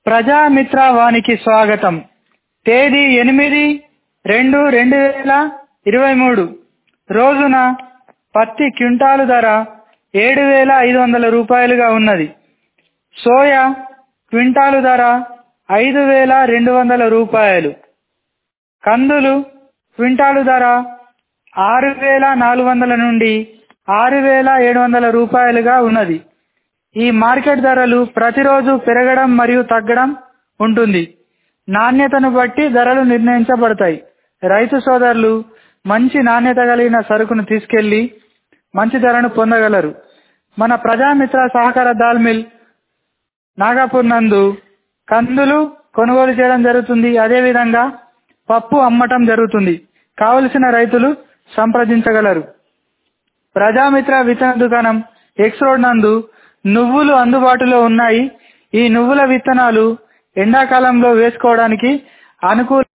ప్రజామిత్ర వానికి స్వాగతం తేదీ ఎనిమిది రెండు రెండు వేల ఇరవై మూడు రోజున పత్తి క్వింటాలు ధర ఏడు వేల ఐదు వందల రూపాయలుగా ఉన్నది సోయా క్వింటాలు ధర ఐదు వేల రెండు వందల రూపాయలు కందులు క్వింటాలు ధర ఆరు వేల నాలుగు వందల నుండి ఆరు వేల ఏడు వందల రూపాయలుగా ఉన్నది ఈ మార్కెట్ ధరలు ప్రతిరోజు పెరగడం మరియు తగ్గడం ఉంటుంది నాణ్యతను బట్టి ధరలు నిర్ణయించబడతాయి రైతు సోదరులు మంచి నాణ్యత కలిగిన సరుకును తీసుకెళ్లి మంచి ధరను పొందగలరు మన ప్రజామిత్ర సహకార దాల్ మిల్ నాగాపూర్ నందు కందులు కొనుగోలు చేయడం జరుగుతుంది అదేవిధంగా పప్పు అమ్మటం జరుగుతుంది కావలసిన రైతులు సంప్రదించగలరు ప్రజామిత్ర విత్తన దుకాణం ఎక్స్ రోడ్ నందు నువ్వులు అందుబాటులో ఉన్నాయి ఈ నువ్వుల విత్తనాలు ఎండాకాలంలో వేసుకోవడానికి అనుకూల